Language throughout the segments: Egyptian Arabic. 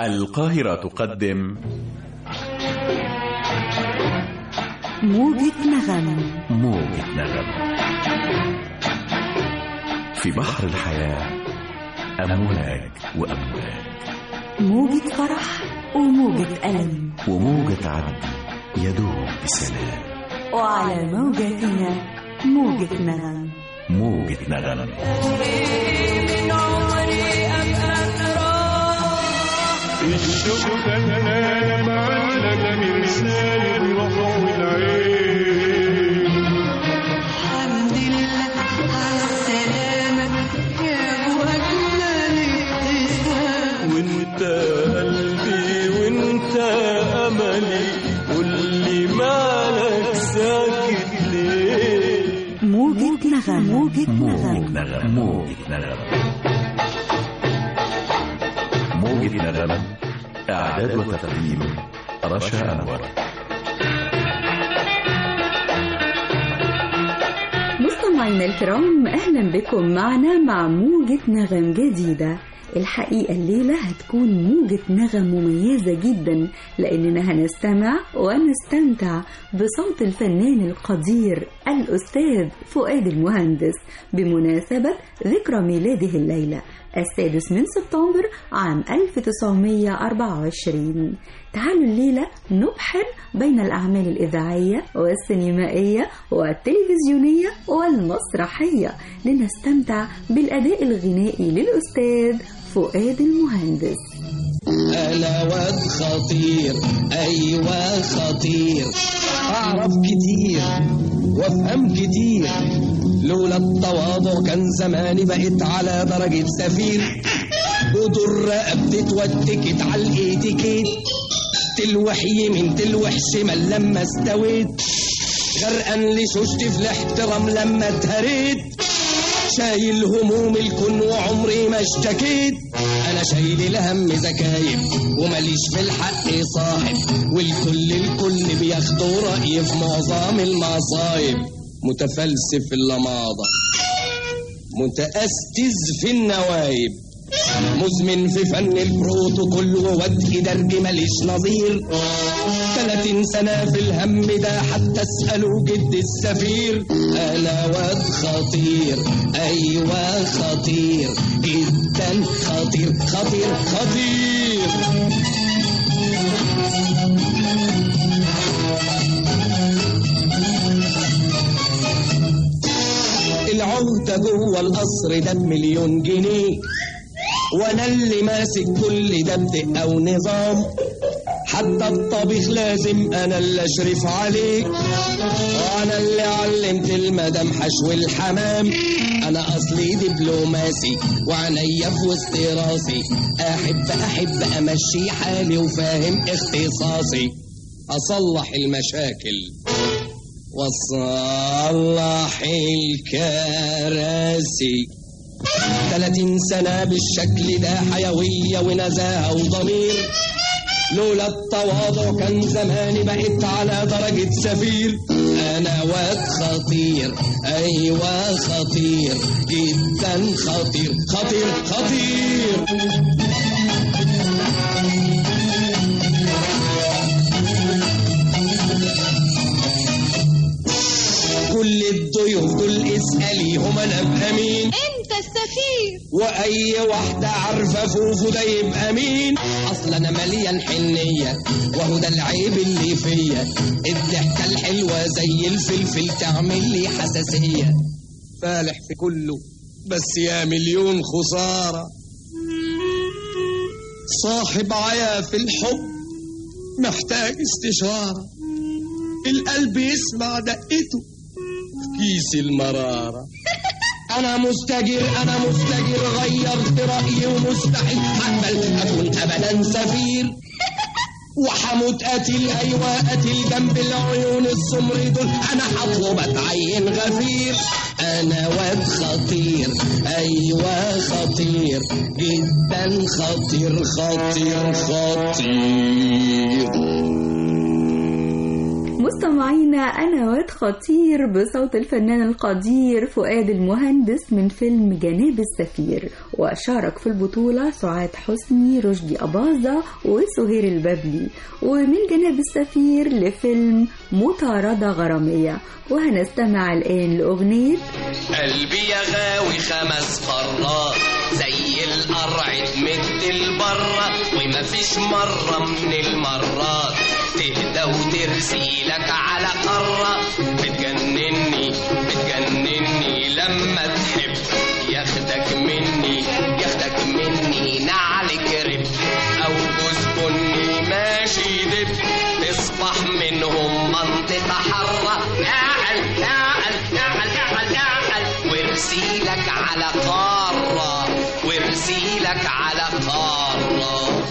القاهرة تقدم موجة نغم موجة نغم في بحر الحياة أمواج وأمواج موجة فرح وموجة ألم وموجة عدل يدوم بسلام وعلى موجتنا موجة نغم موجة نغم الشوق كان معلق مرسال الروح والعين الحمد لله على السلامة يا أبو أجمل ابتسام وانت قلبي وانت املي قولي مالك ساكت ليه موجة نغم موجة موجة نغم نغم موجة نغم موجة نغم إعداد وتقديم رشا أنور مستمعينا الكرام اهلا بكم معنا مع موجة نغم جديدة الحقيقة الليلة هتكون موجة نغم مميزة جدا لأننا هنستمع ونستمتع بصوت الفنان القدير الأستاذ فؤاد المهندس بمناسبة ذكرى ميلاده الليلة السادس من سبتمبر عام 1924 تعالوا الليلة نبحر بين الأعمال الإذاعية والسينمائية والتلفزيونية والمسرحية لنستمتع بالأداء الغنائي للأستاذ فؤاد المهندس انا واد خطير ايوه خطير اعرف كتير وافهم كتير لولا التواضع كان زماني بقيت على درجة سفير ودر رقبتي اتوتكت على الاتيكيت تلوح يمين تلوح شمال لما استويت غرقان لشوشتي في الاحترام لما اتهريت شايل هموم الكون وعمري ما اشتكيت انا شايل الهم زكايب وماليش في الحق صاحب والكل الكل بياخدوا رأيي في معظم المصايب متفلسف اللماضة متأستز في النوايب مزمن في فن البروتوكول وودء درج ماليش نظير 30 سنة في الهم ده حتى اسألوا جد السفير أنا واد خطير أيوة خطير جدا خطير خطير خطير العهدة جوه القصر ده بمليون جنيه وانا اللي ماسك كل ده بدقة ونظام حتى الطبيخ لازم انا اللي اشرف عليه وانا اللي علمت المدام حشو الحمام انا اصلي دبلوماسي وعينيا في وسط راسي احب احب امشي حالي وفاهم اختصاصي اصلح المشاكل وصلح الكراسي 30 سنة بالشكل ده حيوية ونزاهة وضمير لولا التواضع كان زماني بقيت على درجة سفير أنا واد خطير أيوة خطير جدا خطير خطير خطير كل الضيوف دول اسأليهم أنا أبقى مين أنت السفير واي واحدة عارفة فوفو ده يبقى مين اصل انا مليان حنية وهو ده العيب اللي فيا الضحكة الحلوة زي الفلفل تعمل لي حساسية فالح في كله بس يا مليون خسارة صاحب عيا في الحب محتاج استشارة القلب يسمع دقته في كيس المرارة أنا مستجر أنا مستجر غيرت رأيي ومستحيل أقبل أكون أبدا سفير وحموت قتيل أيوة قتيل جنب العيون السمر دول أنا هطلب أتعين غفير أنا واد خطير أيوة خطير جدا خطير خطير خطير مستمعينا أنا واد خطير بصوت الفنان القدير فؤاد المهندس من فيلم جناب السفير وشارك في البطولة سعاد حسني رشدي أباظة وسهير البابلي ومن جناب السفير لفيلم مطاردة غرامية وهنستمع الآن لأغنية قلبي يا غاوي خمس مرات زي القرع تمد البرة ومفيش مرة من المرات تهدى وترسي لك على قارة بتجنني بتجنني لما تحب ياخدك مني ياخدك مني نعل كرب او جوز بني ماشي دب تصبح منهم منطقة حرة نعل نعل نعل نعل نعل وارسيلك على قارة وارسيلك على قارة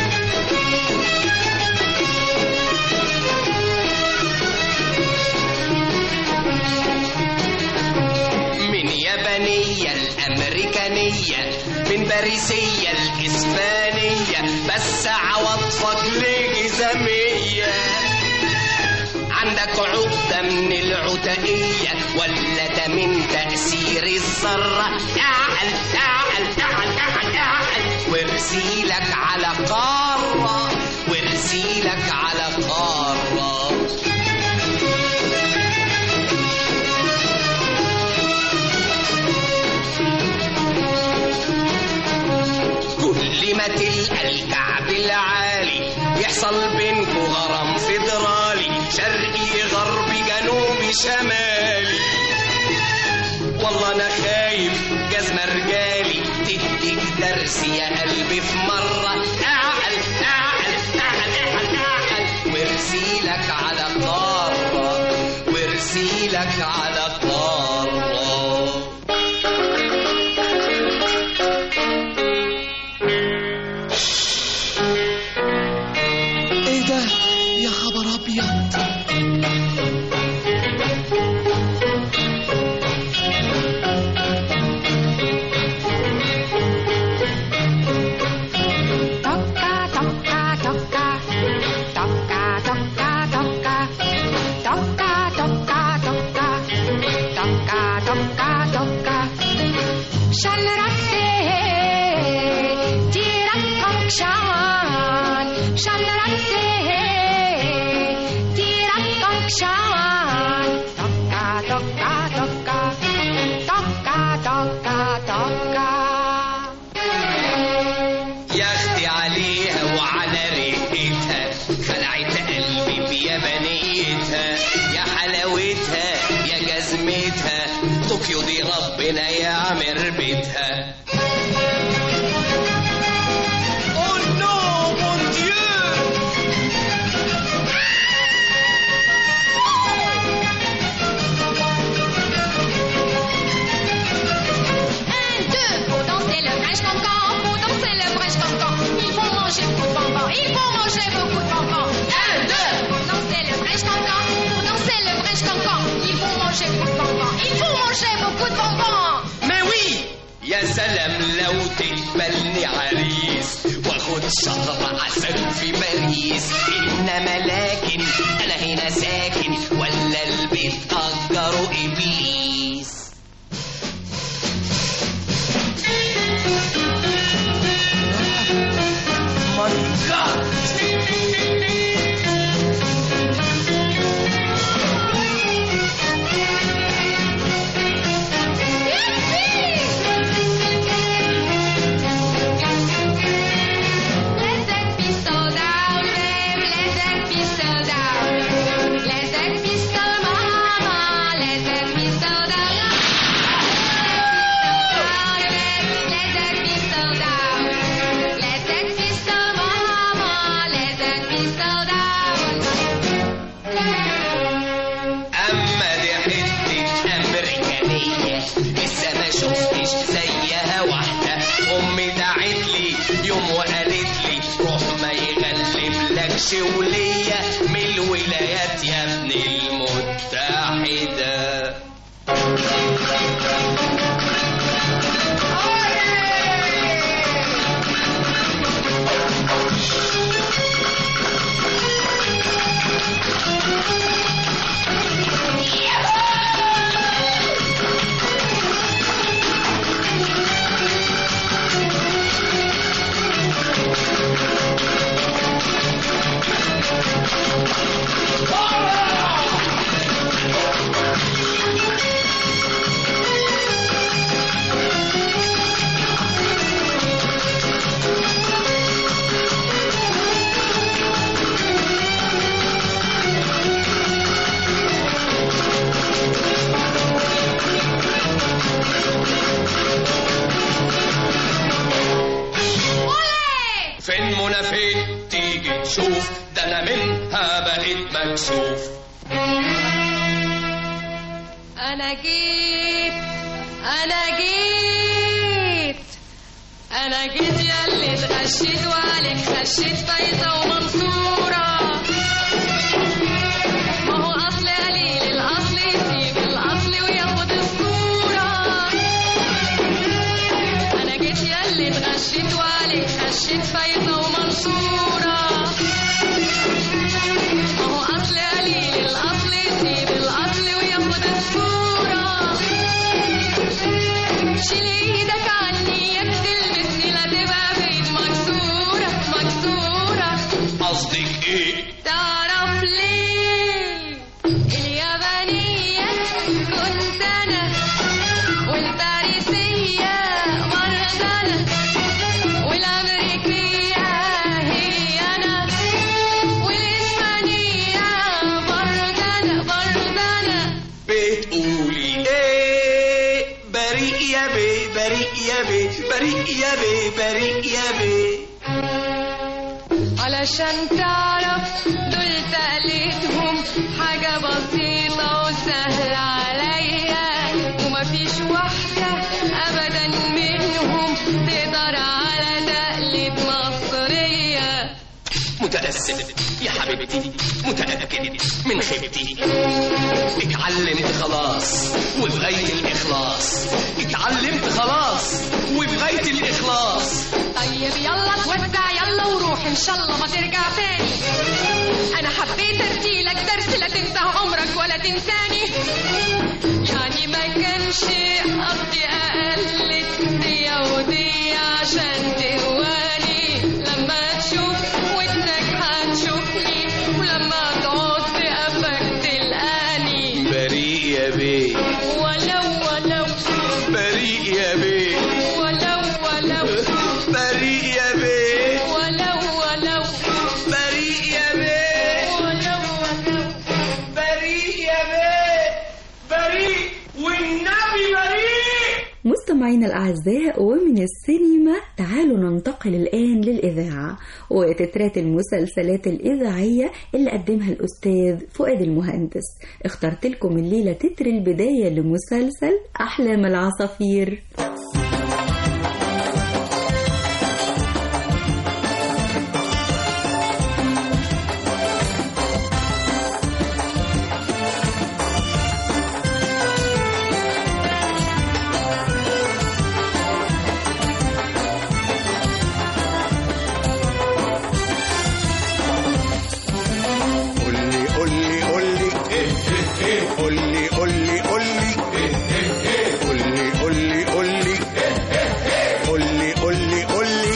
من يابانية الأمريكانية من باريسية الإسبانية بس عواطفك لجزامية عندك عقدة من العتقية ولا ده من تأثير الذرة تعال تعال تعال تعال تعال وارسيلك على قارة وارسيلك على قارة كل ما تلقى الكعب العالي يحصل بينكو غرام فيدرالي شرقي غربي جنوبي شمالي والله انا خايف جزمة رجالي تديك درس يا قلبي في مرة اعقل اعقل اعقل اعقل اعقل وارسيلك على قارة وارسيلك على قارة ايه ده يا خبر ابيض Toca, toca, toca. Toca, toca, toca. Toca, toca, toca. Toca, toca, toca. Shanrate, tirak shan. Shanrate, tirak shan. Toca, toca, toca. Toca, toca, toca. يا اختي عليها وعلى ريحتها خلعت قلبي بيابانيتها يا حلاوتها يا جزمتها طوكيو دي ربنا يعمر بيتها Oh non, mon Dieu! Un, deux, pour danser le French cancan, pour danser le French cancan, il faut manger beaucoup de bonbons, il faut manger beaucoup de bonbons. Un, deux, pour danser le French cancan, pour danser le French cancan, il faut manger beaucoup de bonbons, il faut manger beaucoup de bonbons. ما وي يا سلام لو تقبلني عريس واخد شهر عسل في باريس انما لكن انا هنا ساكن ولا البيت اجره ابليس My God! Let that be sold out, babe, let that be sold out. Let that be sold, mama, let that be sold out. Let that be sold out. Let that be sold, mama, let that be sold out. اما دي حته امريكانيه لسه ما شفتش زيها واحده امي دعت لي يوم وقالت لي روح ما يغلبلكش وليا من الولايات يا ابن المتحده فين تيجي تشوف ده انا منها بقيت مكسوف أنا جيت أنا جيت أنا جيت ياللي اتغشيت وعليك خشيت فايزة ومنصورة ما هو أصل قليل الأصل يسيب الأصل وياخد الصورة أنا جيت ياللي اتغشيت وعليك خشيت فايزة ومنصورة ما هو أصل قليل الأصل يسيب الأصل وياخد الصورة شيل ايدك عني يا بتلمسني لا تبقى بايد مكسورة مكسورة قصدك ايه تعرف ليه اليابانية كنت أنا والباريسية برضه أنا والأمريكية هي أنا والإسبانية برضه أنا برضه أنا بتقولي ايه بريء يا بيه بريء يا بيه بريء يا بيه بريء يا بيه علشان تعرف دول تقليدهم حاجة بسيطة وسهلة عليا ومفيش واحدة أبدا منهم تقدر على تقليد مصرية متأسف يا حبيبتي متأكد من خيبتي اتعلمت خلاص وبغاية الإخلاص اتعلمت خلاص وبغاية الإخلاص طيب يلا توزع يلا وروح ان شاء الله ما ترجع تاني انا حبيت اديلك درس لا تنسى عمرك ولا تنساني يعني ما كانش قصدي اقلد دي ودي عشان تهواني لما تشوف ودنك هتشوفني ولما تقعد في قفك تلقاني بريء يا بيه ولو ولو بريء يا بيه ولو ولو بريء يا بيه ولو ولو بريء يا بيه ولو ولو بريء يا بيه بريء والنبي بريء مستمعينا الأعزاء ومن السينما تعالوا ننتقل الآن للإذاعة وتترات المسلسلات الإذاعية اللي قدمها الأستاذ فؤاد المهندس اخترت لكم الليلة تتر البداية لمسلسل أحلام العصافير قول لي قول لي قول لي قول لي قول لي قول لي قول لي قول لي قول لي قول لي قول لي قول لي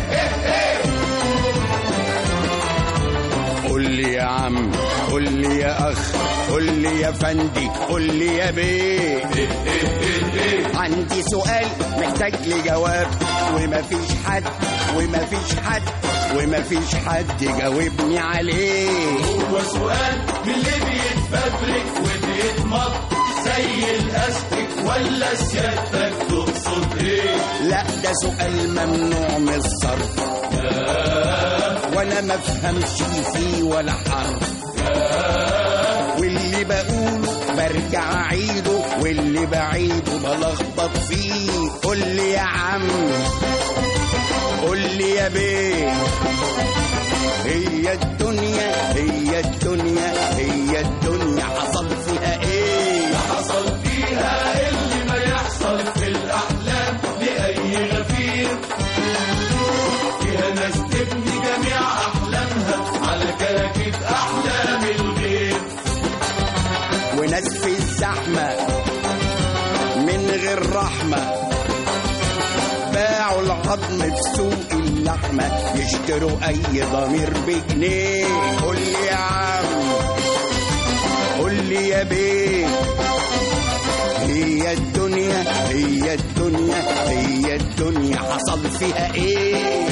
قول لي يا عم قول لي يا اخ قول لي يا فندي قول لي يا بيه عندي سؤال محتاج لجواب ومفيش حد ومفيش حد ومفيش حد يجاوبني عليه هو سؤال من اللي بيتفبرك وبيتمط زي الاستك ولا سيادتك تقصد ايه لا ده سؤال ممنوع من الصرف وانا ما افهمش فيه ولا حرف واللي بقوله برجع اعيده واللي بعيده بلخبط فيه قول لي يا عم قول لي يا بيه هي الدنيا هي الدنيا هي الدنيا حصل فيها ايه حصل فيها اللي ما يحصل في الاحلام لاي غفير فيها ناس تبني جميع احلامها على كراكيب احلام الغير وناس في الزحمة من غير رحمة باعوا العظم في سوق اللحمة يشتروا أي ضمير بجنيه قول لي يا عم قول لي يا بيه هي الدنيا هي الدنيا هي الدنيا حصل فيها ايه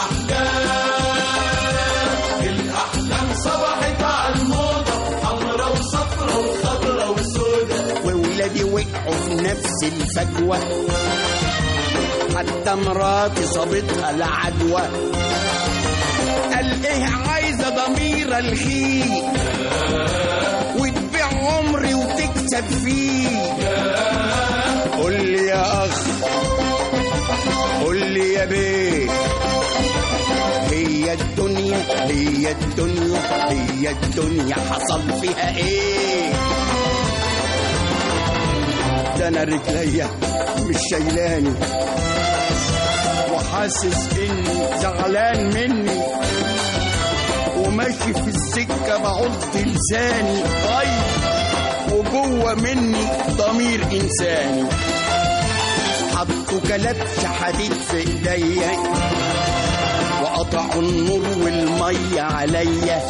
الاحلام صبحت على الموضه حمرا وصفرا وخضرا وسودا وولادي وقعوا في نفس الفجوة حتى مراتي صابتها العدوى ليه عايزة ضمير الخير وتبيع عمري وتكسب فيه قول لي يا أخ قول لي يا بيه هي الدنيا هي الدنيا هي الدنيا حصل فيها ايه ده انا رجليا مش شايلاني وحاسس اني زعلان مني وماشي في السكة بعض لساني طيب وجوه مني ضمير انساني حطوا كلبش حديد في ايديا وقطعوا النور والمية عليا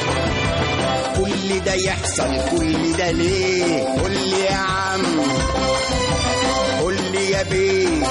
كل ده يحصل كل ده ليه قول لي يا عم قول لي يا بيه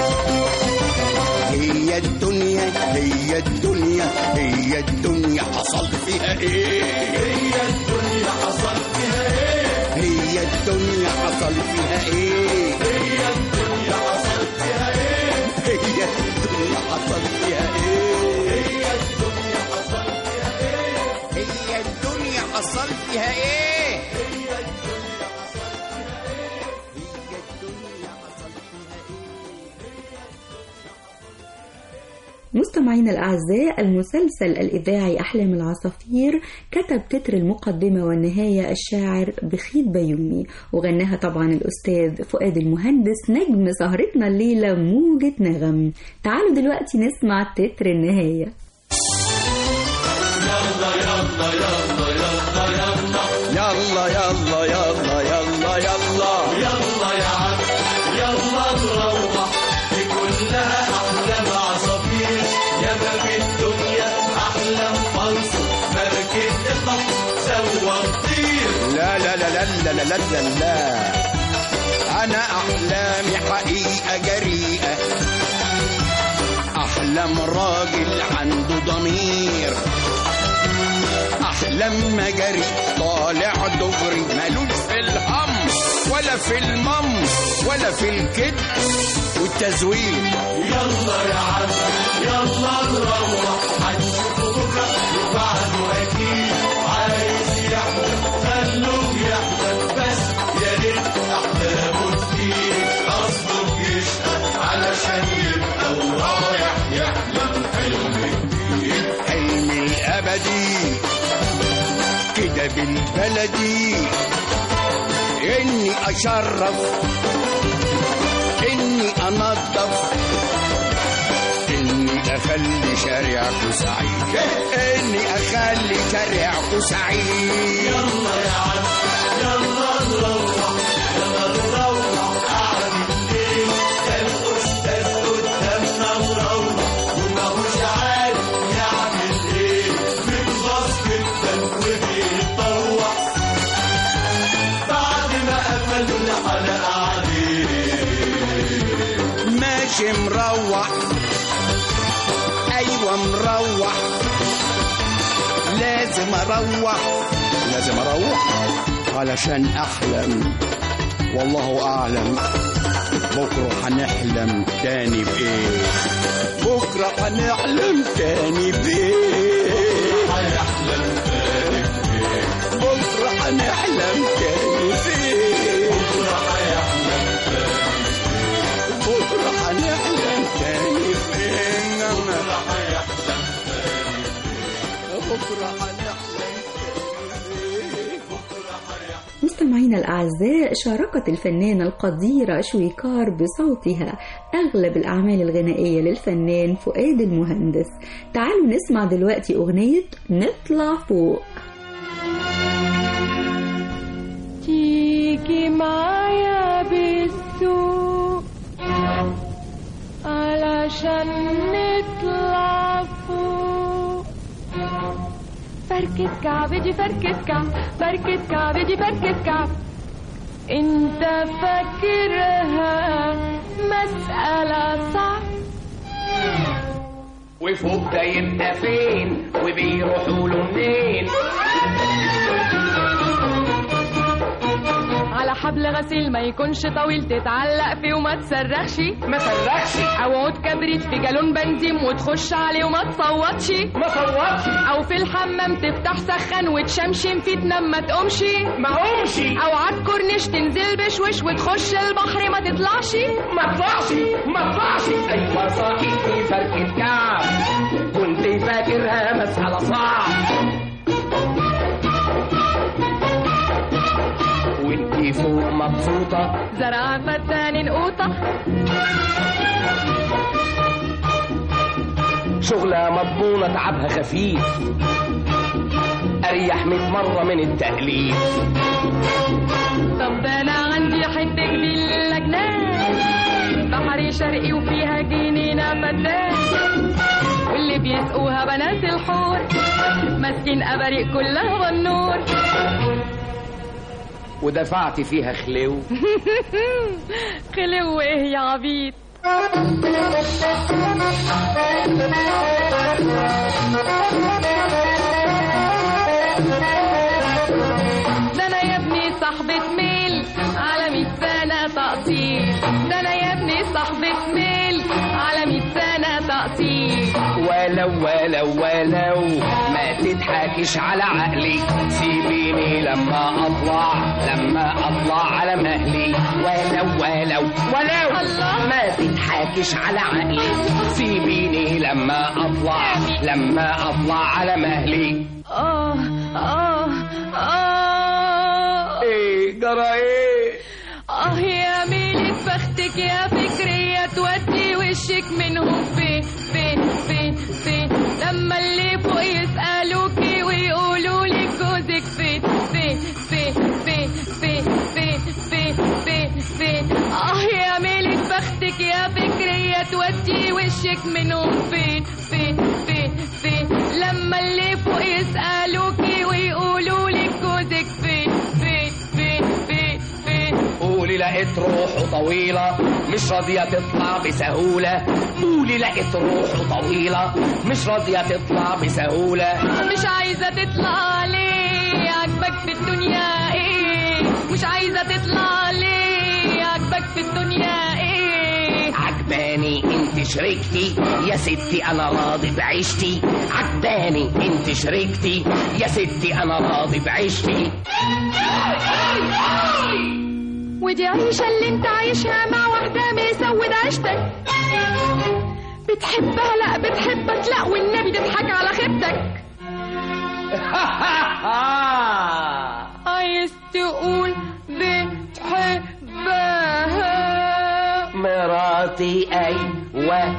هي الدنيا هي الدنيا هي الدنيا حصل فيها ايه هي الدنيا حصل فيها ايه هي الدنيا حصل فيها ايه هي الدنيا حصل فيها ايه هي الدنيا حصل فيها ايه هي الدنيا حصل فيها ايه هي الدنيا حصل فيها ايه هي الدنيا حصل فيها ايه هي الدنيا حصل فيها ايه مستمعينا الأعزاء المسلسل الإذاعي أحلام العصافير كتب تتر المقدمة والنهاية الشاعر بخيت بيومي وغناها طبعا الأستاذ فؤاد المهندس نجم سهرتنا الليلة موجة نغم تعالوا دلوقتي نسمع تتر النهاية يلا يلا يلا يلا يلا يلا يا عم يلا نروح دي كلها احلام عصافير يا باب الدنيا احلام فلسف مركب اطلق سوا طير لا لا لا لا لا لا لا لا لا أنا أحلامي حقيقة جريئة أحلام راجل عنده ضمير أحلام مجري طالع دغري مالوش في الهم ولا في المم ولا في الكد والتزوير يلا يا عم يلا نروح هنشوف بكره وبعده اكيد عايز يحلم خلوه يحلم بس يا ريت احلامه تفيد قصده بيشقى علشان يبقى ورايح يحلم حلم جديد حلمي الأبدي كده بالبلدي إني أشرف إني أنظف إني أخلي شارعكم سعيد إني أخلي شارعكم سعيد يلا يا عم يلا نروح يلا نروح قعدة الليل ده الأستاذ قدامنا مروح وماهوش عارف يعمل إيه بيتغاظ جدا وبيتطوع بعد ما قفلوا الحلقة عليه ماشي مروح أيوة مروح لازم أروح لازم أروح علشان أحلم والله أعلم بكرة هنحلم تاني بإيه بكرة هنحلم تاني بإيه هيحلم تاني بإيه بكرة هنحلم تاني بإيه بكرة هيحلم تاني بكرة هنحلم تاني بإيه بكرة هيحلم بكرة هنحلم بكرة هيحلم مستمعينا الأعزاء شاركت الفنانة القديرة شويكار بصوتها أغلب الأعمال الغنائية للفنان فؤاد المهندس تعالوا نسمع دلوقتي أغنية نطلع فوق تيجي معايا بالسوق علشان نطلع فوق فركة كعب دي فركة كعب فركة كعب دي فركة كعب انت فاكرها مسألة صعب وفوق ده يبقى فين وبيروحوا له منين على حبل غسيل ما يكونش طويل تتعلق فيه وما تصرخش ما صرخش او عود كبريت في جالون بنزين وتخش عليه وما تصوتش ما صوتش او في الحمام تفتح سخن وتشمشم فيه تنام ما تقومش ما قومش او عالكورنيش تنزل بشوش وتخش البحر ما تطلعش ما اطلعش ما اطلعش ايوه صاحبتي فرقة كعب كنت فاكرها مسألة صعب وانتي فوق مبسوطة زرع فتان قوطة شغلة مضمونة تعبها خفيف أريح مية مرة من التأليف طب ده انا عندي حتة جميلة جنان بحري شرقي وفيها جنينة فتان واللي بيسقوها بنات الحور ماسكين أباريق كلها بالنور ودفعت فيها خلو خلو ايه يا عبيط ده انا يا ابني صاحبة ميل على مية سنة تقصير ده انا يا ابني صاحبة ميل على مية سنة تقصير ولو ولو ولو ما تضحكش على عقلي سيبيني لما اطلع لما اطلع على مهلي ولو ولو ولو الله. ما تضحكش على عقلي سيبيني لما اطلع لما اطلع على مهلي اه اه اه ايه جرى ايه اه يا ميلة بختك يا فكرية تودي وشك منهم في في في في لما اللي فوق يسألوكي ويقولوا لك جوزك في في في في في في في في في اه يا ميلة بختك يا فكرية تودي وشك منهم فين في في في لما اللي فوق يسألوكي ويقولوا لك جوزك فين فين فين فين فين قولي لقيت روحه طويلة مش راضية تطلع بسهولة قولي لقيت روحه طويلة مش راضية تطلع بسهولة مش عايزة تطلع ليه عاجبك في الدنيا ايه مش عايزة تطلع ليه عاجبك في الدنيا ايه عجباني انت شريكتي يا ستي انا راضي بعيشتي عجباني انت شريكتي يا ستي انا راضي بعيشتي ودي عيشة اللي انت عايشها مع واحدة مسود عيشتك بتحبها لا بتحبك لا والنبي تضحك على خيبتك عايز تقول بتحبها مراتي ايوه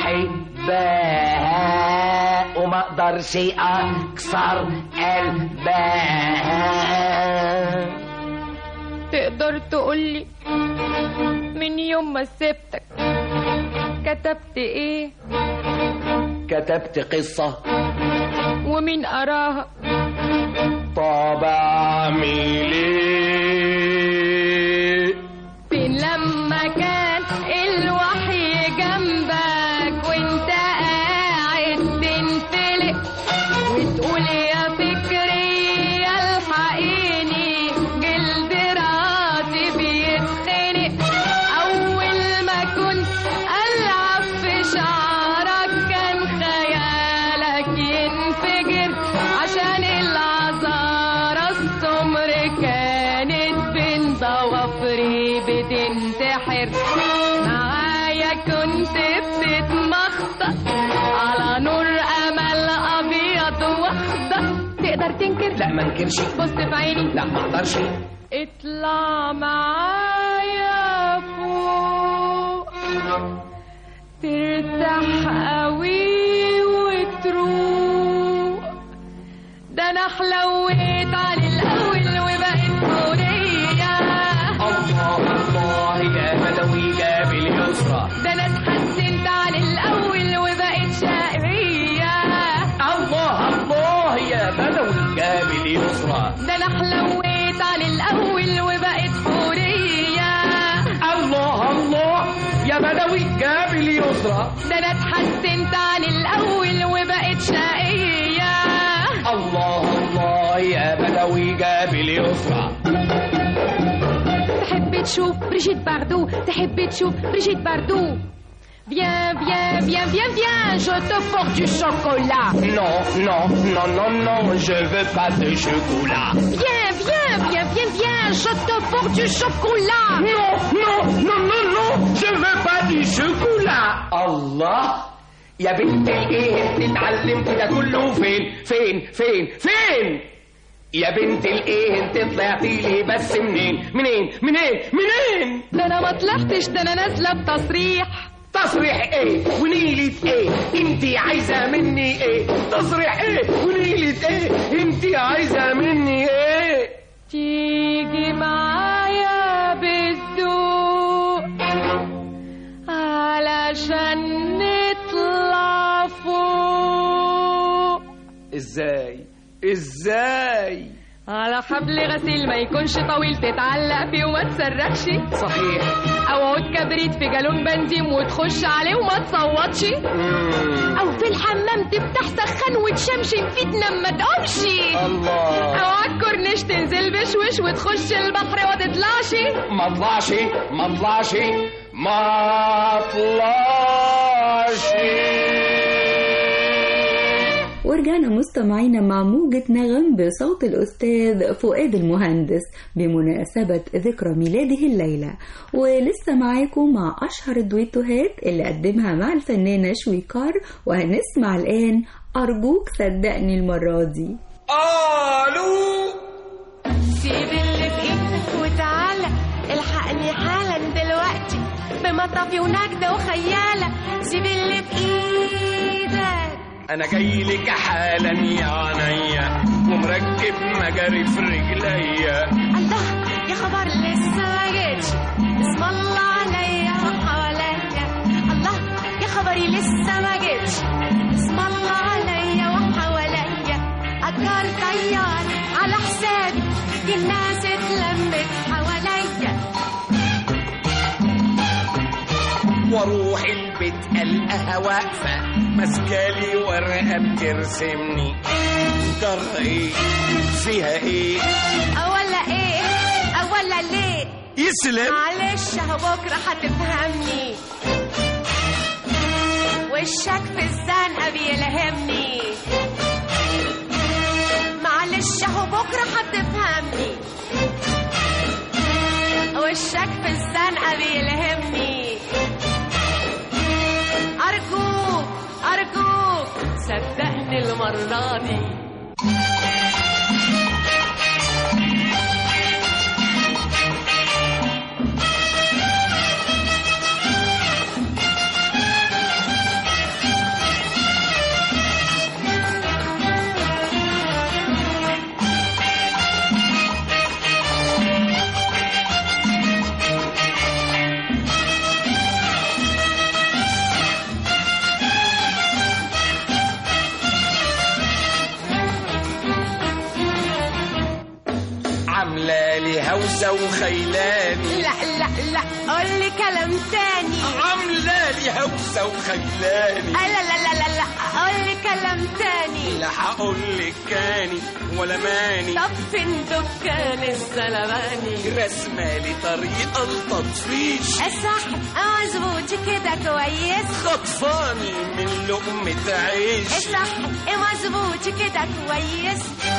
بحبها وما اقدرش اكسر قلبها تقدر تقولي من يوم ما سبتك كتبت ايه كتبت قصة ومين قراها طب اعمل ايه فين لما كان الوحي جنبك وانت قاعد تنفلق وتقول يا فكري الحقيني جلد راسي بيتخنق اول ما كنت العب في شعرك كان خيالك ينفجر عشان العذارى السمر كانت بين ضوافري بتنتحر معايا كنت بتتمخطط على نور امل ابيض واخضر تقدر تنكر لا ما انكرش بص في عيني لا ما اقدرش اطلع معايا فوق ترتاح قوي وتروق ده انا حلويت عن الاول وبقيت فورية الله الله يا بدوي جاب اليسرى ده انا اتحسنت عن الاول وبقيت شقية الله الله يا بدوي جاب اليسرى ده انا حلويت عن الاول وبقيت فورية الله الله يا بدوي جاب اليسرى ده انا اتحسنت عن الاول وبقيت شقية الله الله يا بدوي جاب اليسرى تحب تشوف بريجيت باردو تحب تشوف بريجيت باردو Viens, viens, viens, viens, viens, je te porte du chocolat. Non, non, non, non, non, je veux pas de chocolat. Viens, viens, viens, viens, viens, je te porte du chocolat. Non, non, non, non, non, je veux pas du chocolat. الله يا بنت الايه انت اتعلمت ده كله فين فين فين فين يا بنت الايه انت طلعتي لي بس منين منين منين منين ده انا ما طلعتش ده انا نازله بتصريح تصريح ايه ونيلة ايه انت عايزة مني ايه تصريح ايه ونيلة ايه انت عايزة مني ايه تيجي معايا بالذوق علشان نطلع فوق ازاي ازاي على حبل غسيل ما يكونش طويل تتعلق فيه وما تصرخش صحيح او عود كبريت في جالون بنزين وتخش عليه وما تصوتش او في الحمام تفتح سخان وتشمشم فيه تنام ما تقومش الله او على الكورنيش تنزل بشوش وتخش البحر وما تطلعش ما طلعش ما طلعش ما طلعش ورجعنا مستمعينا مع موجة نغم بصوت الأستاذ فؤاد المهندس بمناسبة ذكرى ميلاده الليلة ولسه معاكم مع أشهر الدويتوهات اللي قدمها مع الفنانة شويكار وهنسمع الآن أرجوك صدقني المرة دي الو سيب اللي في ايدك وتعالى الحقني حالا دلوقتي بمطفي ونجدة وخيالة سيب اللي في ايدك انا جاي لك حالا يا عينيا ومركب مجاري في رجليا الله يا خبر لسه ما جيتش اسم الله عليا وحواليا الله يا خبري لسه ما جيتش اسم الله عليا وحواليا أجار طيار على حسابي دي الناس اتلمت حواليا واروح البيت القاها واقفه ماسكالي ورقه بترسمني جرى ايه فيها ايه أولا إيه أولا ليه يسلم معلش اهو بكرة هتفهمني وشك في الزنقة بيلهمني معلش اهو بكرة هتفهمني وشك في الزنقة بيلهمني أرجوك أرجوك صدقني المرة دي عامله لي هوسه وخيلاني لا لا لا قولي كلام تاني عامله لي هوسه وخيلاني لا لا لا لا لا قولي كلام تاني لا هقول لك كاني ولا ماني طب فين دكان الزلماني رسمه لي طريقه التطفيش صح مظبوط كده كويس خطفاني من لقمه عيش صح مظبوط كده كويس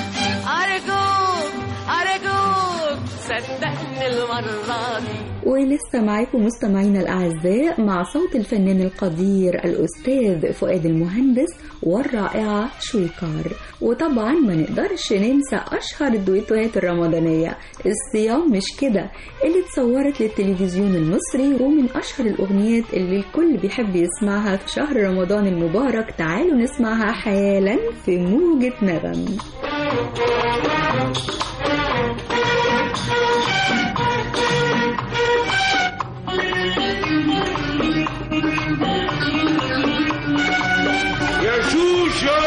أرجوك أرجوك صدقني المرة دي ولسه معاكم مستمعينا الأعزاء مع صوت الفنان القدير الأستاذ فؤاد المهندس والرائعة شويكار وطبعا ما نقدرش ننسى أشهر الدويتوهات الرمضانية الصيام مش كده اللي اتصورت للتلفزيون المصري ومن أشهر الأغنيات اللي الكل بيحب يسمعها في شهر رمضان المبارك تعالوا نسمعها حالا في موجة نغم يا شوشة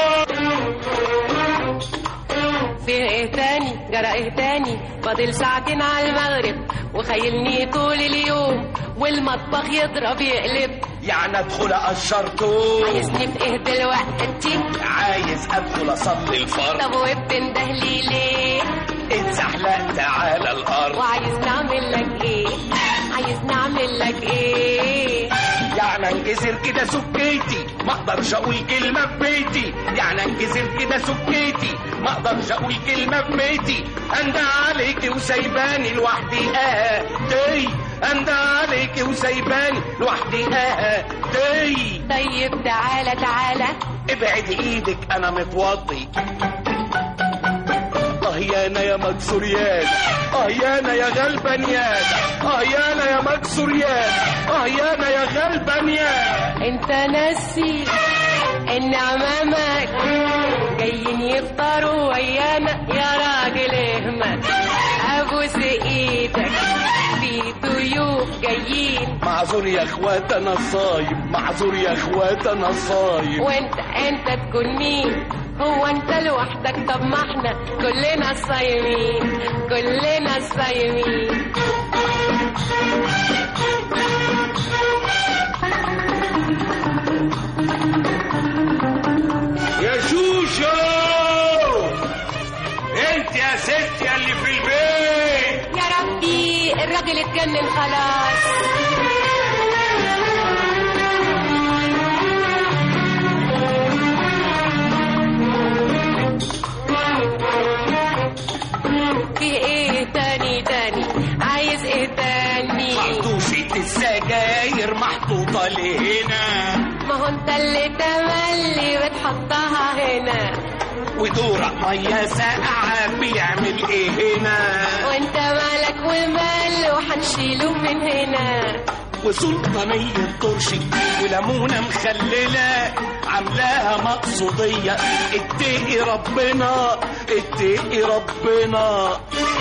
في ايه تاني جرى ايه تاني فاضل ساعتين على المغرب وخيلني طول اليوم والمطبخ يضرب يقلب يعني ادخل اقشر توم عايزني في ايه دلوقتي عايز ادخل اصلي الفرض طب وبتنده لي ليه اتزحلقت على الارض وعايز نعمل لك ايه عايز نعمل لك ايه يعني انكسر كده سكيتي ما اقدرش اقول كلمه في بيتي يعني انكسر كده سكيتي ما اقدرش اقول كلمه في بيتي اندى عليكي وسايباني لوحدي اه دي اندى عليكي وسايباني لوحدي اه دي طيب تعالى تعالى ابعد ايدك انا متوضي اه يانا يا مكسور يانا اه يانا يا غلبان يانا اه يانا يا مكسور يانا اه يانا يا غلبان يانا انت ناسي ان عمامك جايين يفطروا ويانا يا راجل اهمل ابوس ايدك في ضيوف جايين معذور يا اخوات انا صايم معذور يا اخوات انا صايم وانت انت تكون مين هو انت لوحدك طب ما احنا كلنا صايمين كلنا صايمين يا شوشو انت يا ست يا اللي في البيت يا ربي الراجل اتجنن خلاص في ايه تاني تاني عايز ايه تاني مخدوشة السجاير محطوطة لهنا ما هو انت اللي تملي بتحطها هنا ودورق مية ساقعة بيعمل ايه هنا وانت مالك ومال وحنشيله من هنا وسلطانية طرشي وليمونة مخللة عاملاها مقصودية اتقي ربنا اتقي ربنا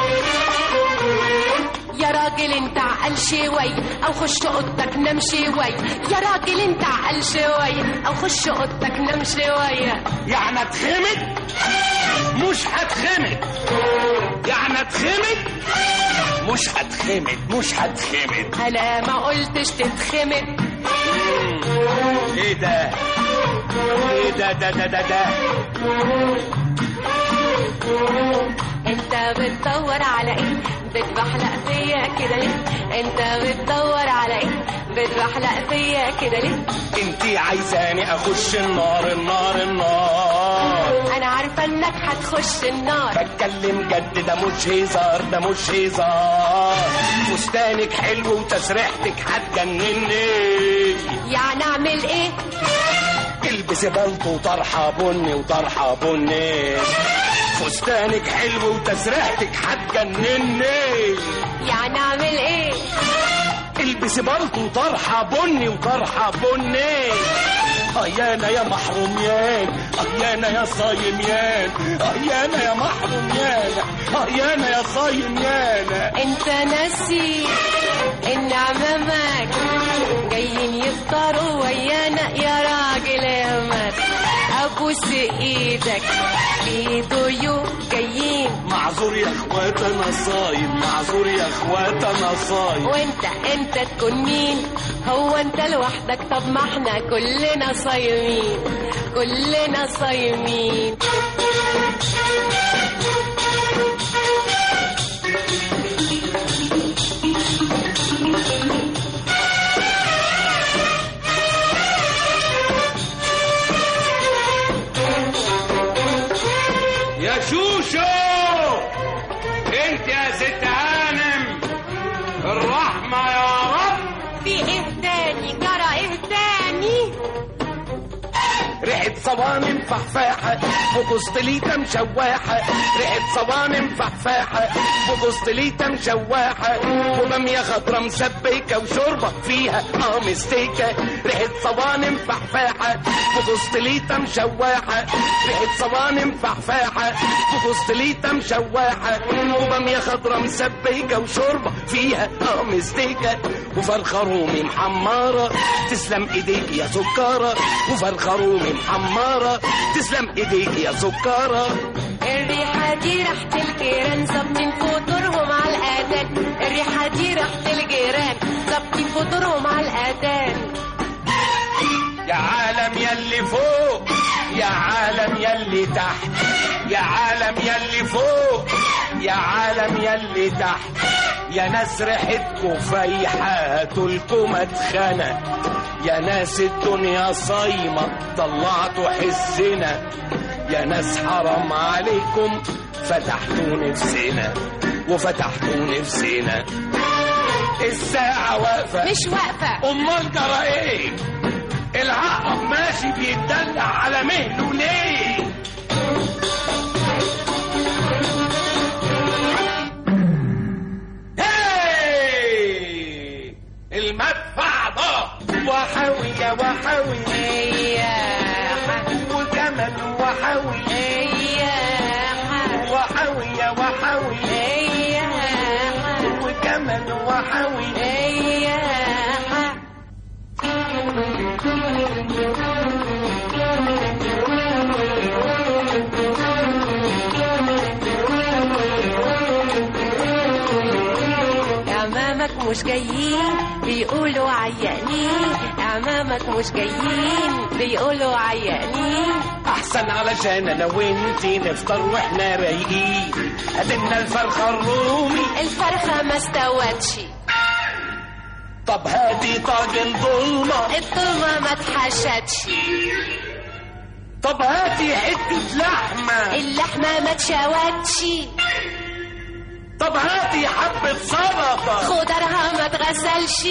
يا راجل انت عقل شوي او خش اوضتك نام شوي يا راجل انت عقل شوي او خش اوضتك نام شوية يعني اتخمد مش هتخمد يعني اتخمد مش هتخمد مش هتخمد انا ما قلتش تتخمد ايه ده ايه ده ده ده ده, ده. انت بتدور على ايه بتبحلق فيا كده ليه انت بتدور على ايه بتبحلق فيا كده ليه انتي عايزاني اخش النار النار النار انا عارفه انك هتخش النار بتكلم جد ده مش هزار ده مش هزار فستانك حلو وتسريحتك هتجنني يعني اعمل ايه البسي بلطو وطرحه بني وطرحه بني فستانك حلو وتسريحتك هتجنني يعني اعمل ايه البسي بلطو وطرحه بني وطرحه بني ايانا يا محروميان ايانا يا صايميان ايانا يا محروميان ايانا يا صايميان انت ناسي ان عمامك جايين يفطروا ويانا يا راجل احمد ابوس ايدك في ضيوف جايين معذور يا اخوات انا صايم معذور يا اخوات انا صايم وانت انت تكون مين هو انت لوحدك طب ما احنا كلنا صايمين كلنا صايمين يا شوشو انت يا ست هانم الرحمة يا رب في ايه تاني جرى ايه تاني ريحة صوانم فحفاحة وقسطليتة مشواحة ريحة صوانم فحفاحة وقسطليتة مشواحة وبامية خضرا مسبكة وشوربة فيها اه مستيكة ريحة صوانم فحفاحة وقسطليتة مشواحة ريحة صوانم فحفاحة وقسطليتة مشواحة وبامية خضرا مسبكة وشوربة فيها اه مستيكة وفرخة رومي محمرة تسلم ايديك يا سكارة وفرخة رومي محمرة تسلم ايديك يا سكارة الريحة دي ريحة الجيران ظابطين فطورهم على الأذان الريحة دي ريحة الجيران ظابطين فطورهم على الأذان يا عالم يلي فوق يا عالم يلي تحت يا عالم يلي فوق يا عالم يلي تحت يا ناس ريحتكم فايحة تلكم اتخنى يا ناس الدنيا صايمة طلعتوا حسنا يا ناس حرام عليكم فتحتوا نفسنا وفتحتوا نفسنا الساعة واقفة مش واقفة أمال جرى إيه؟ العقرب ماشي بيتدلع على مهله ليه؟ هاي! المدفع ده وحاوي يا وحاوي وكمان وحاوي وحاوي يا وحاوي وكمان وحاوي أمامك مش جايين بيقولوا عيانين أمامك مش جايين بيقولوا عيانين احسن علشان انا وانتي نفطر واحنا رايقين قدمنا الفرخه الرومي الفرخة ما استوتش طب هاتي طاجن ضلمه الضلمة ما اتحشتش طب هاتي حته لحمه اللحمة ما اتشوتش طب هاتي حبه سلطه خضرها ما اتغسلش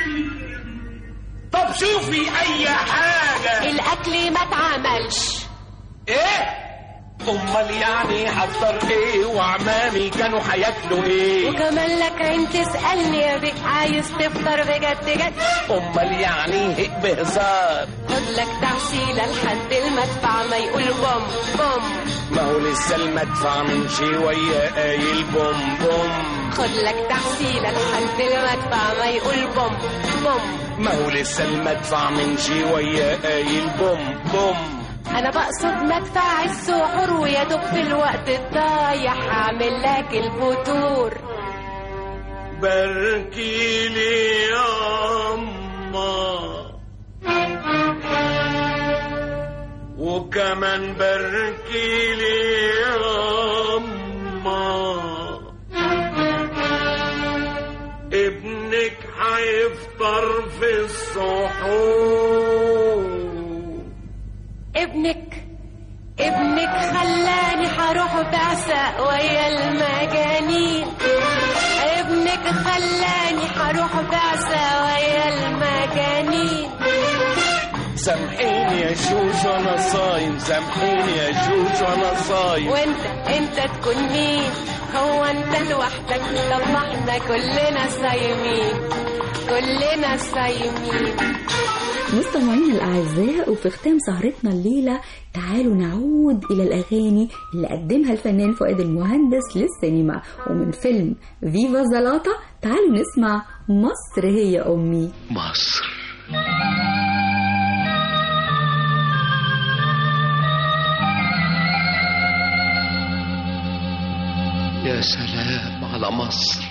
طب شوفي اي حاجه الأكل ما اتعملش ايه امال يعني هفطر ايه وعمامي كانوا هياكلوا ايه وكمان لك عين تسألني يا بك عايز تفطر بجد جد امال يعني هيك بهزار خد لك تحصيلة لحد المدفع ما يقول بوم بوم ما هو لسه المدفع من شويه قايل بوم بوم خد لك تحصيلة لحد المدفع ما يقول بوم بوم ما هو لسه المدفع من شويه قايل بوم بوم انا بقصد مدفع السحور ويا دوب في الوقت الضايع هعمل لك الفطور باركي لي يا أما وكمان باركي لي يا أما ابنك هيفطر في السحور ابنك ابنك خلاني هروح بعثة ويا المجانين ابنك خلاني هروح بعثة ويا المجانين سامحيني يا شوش وانا صايم سامحيني يا شوش وانا صايم وانت انت تكون مين هو انت لوحدك طب ما احنا كلنا صايمين كلنا صايمين مستمعينا الأعزاء وفي ختام سهرتنا الليلة تعالوا نعود إلى الأغاني اللي قدمها الفنان فؤاد المهندس للسينما ومن فيلم فيفا زلاطة تعالوا نسمع مصر هي أمي مصر يا سلام على مصر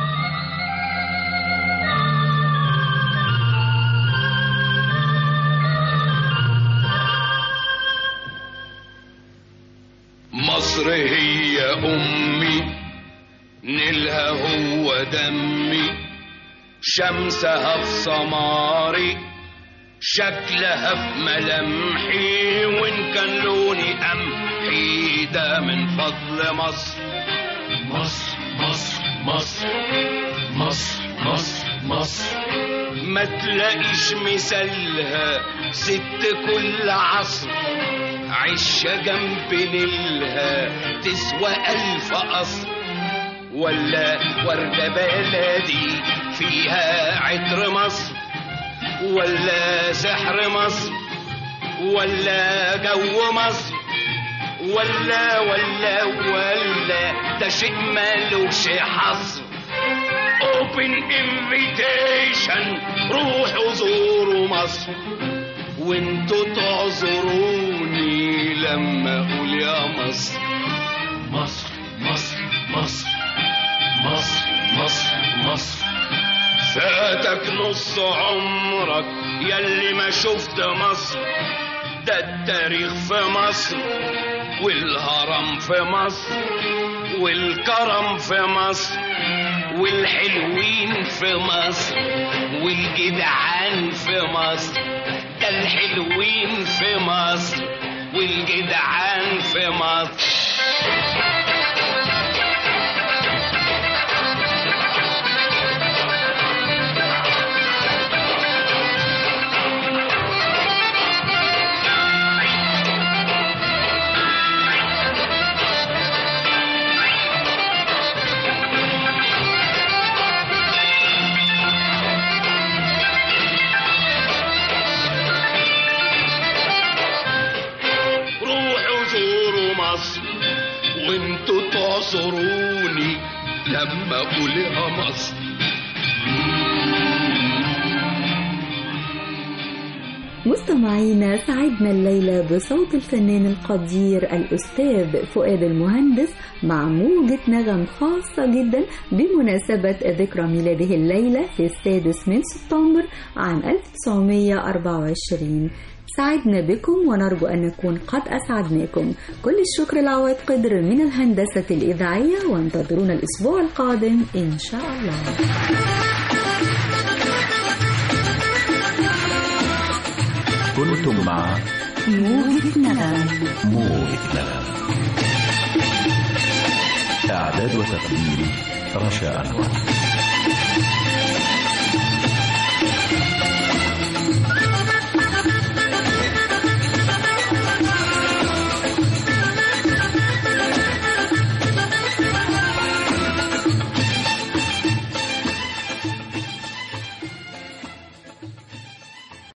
مصر هي أمي نيلها هو دمي شمسها في سماري شكلها في ملامحي وإن كان لوني قمحي ده من فضل مصر مصر مصر مصر مصر مصر مصر ما تلاقيش مثالها ست كل عصر عشة جنب نيلها تسوى ألف قصر ولا وردة بلدي فيها عطر مصر ولا سحر مصر ولا جو مصر ولا ولا ولا ده شيء ملوش حصر open invitation روحوا زوروا مصر وانتوا تعذروني لما اقول يا مصر مصر مصر مصر مصر مصر مصر فاتك نص عمرك يلي ما شفت مصر ده التاريخ في مصر والهرم في مصر والكرم في مصر والحلوين في مصر والجدعان في مصر ده الحلوين في مصر والجدعان في مصر روحوا زوروا مصر وانتوا تعصروني لما اقولها مصر مستمعينا سعدنا الليلة بصوت الفنان القدير الأستاذ فؤاد المهندس مع موجة نغم خاصة جدا بمناسبة ذكرى ميلاده الليلة في السادس من سبتمبر عام 1924 سعدنا بكم ونرجو أن نكون قد أسعدناكم كل الشكر لعواد قدر من الهندسة الإذاعية وانتظرونا الأسبوع القادم إن شاء الله كنتم مع موجة نغم موجة نغم إعداد وتقديم رشا أنور